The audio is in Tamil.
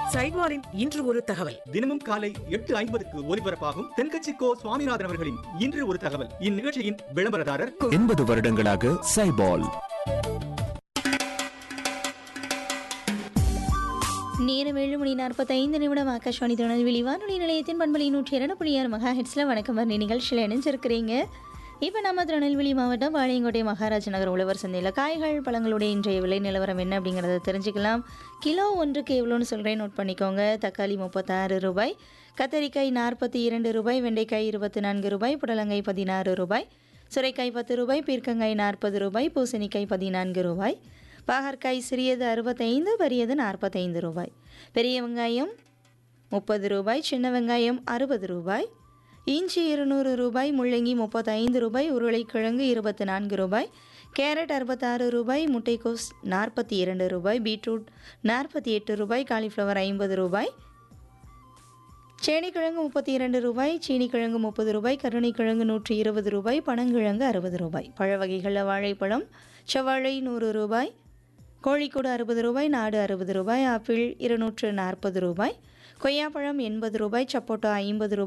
சைவாரின் இன்று ஒரு தகவல் தினமும் காலை எட்டு ஐம்பதுக்கு ஒலிபரப்பாகும் தென்கட்சி கோ சுவாமிநாதன் அவர்களின் இன்று ஒரு தகவல் இந்நிகழ்ச்சியின் விளம்பரதாரர் எண்பது வருடங்களாக சைபால் நேரம் ஏழு மணி நாற்பத்தைந்து நிமிடம் ஆகாஷ்வாணி திருநெல்வேலி வானொலி நிலையத்தின் பண்பலி நூற்றி இரண்டு புள்ளி ஆறு மகா ஹெட்ஸில் வணக்கம் வரணி நிகழ்ச்சியில் இணைஞ்சிருக்கிறீங்க இப்போ நம்ம திருநெல்வேலி மாவட்டம் வாளையங்கோட்டை மகாராஜ நகர் உழவர் சந்தையில் காய்கள் பழங்களுடைய இன்றைய விலை நிலவரம் என்ன அப்படிங்கிறத தெரிஞ்சுக்கலாம் கிலோ ஒன்றுக்கு எவ்வளோன்னு சொல்கிறேன் நோட் பண்ணிக்கோங்க தக்காளி முப்பத்தாறு ரூபாய் கத்தரிக்காய் நாற்பத்தி இரண்டு ரூபாய் வெண்டைக்காய் இருபத்தி நான்கு ரூபாய் புடலங்காய் பதினாறு ரூபாய் சுரைக்காய் பத்து ரூபாய் பீர்க்கங்காய் நாற்பது ரூபாய் பூசணிக்காய் பதினான்கு ரூபாய் பாகற்காய் சிறியது அறுபத்தைந்து பெரியது நாற்பத்தைந்து ரூபாய் பெரிய வெங்காயம் முப்பது ரூபாய் சின்ன வெங்காயம் அறுபது ரூபாய் இஞ்சி இருநூறு ரூபாய் முள்ளங்கி முப்பத்தைந்து ரூபாய் உருளைக்கிழங்கு இருபத்தி நான்கு ரூபாய் கேரட் அறுபத்தாறு ரூபாய் முட்டைக்கோஸ் நாற்பத்தி இரண்டு ரூபாய் பீட்ரூட் நாற்பத்தி எட்டு ரூபாய் காலிஃப்ளவர் ஐம்பது ரூபாய் சேனிக்கிழங்கு முப்பத்தி இரண்டு ரூபாய் சீனிக்கிழங்கு முப்பது ரூபாய் கருணைக்கிழங்கு நூற்றி இருபது ரூபாய் பனங்கிழங்கு அறுபது ரூபாய் பழ வகைகளில் வாழைப்பழம் செவ்வாழை நூறு ரூபாய் கோழிக்கூடு அறுபது ரூபாய் நாடு அறுபது ரூபாய் ஆப்பிள் இருநூற்று நாற்பது ரூபாய் கொய்யாப்பழம் எண்பது ரூபாய் சப்போட்டா ஐம்பது ரூபாய்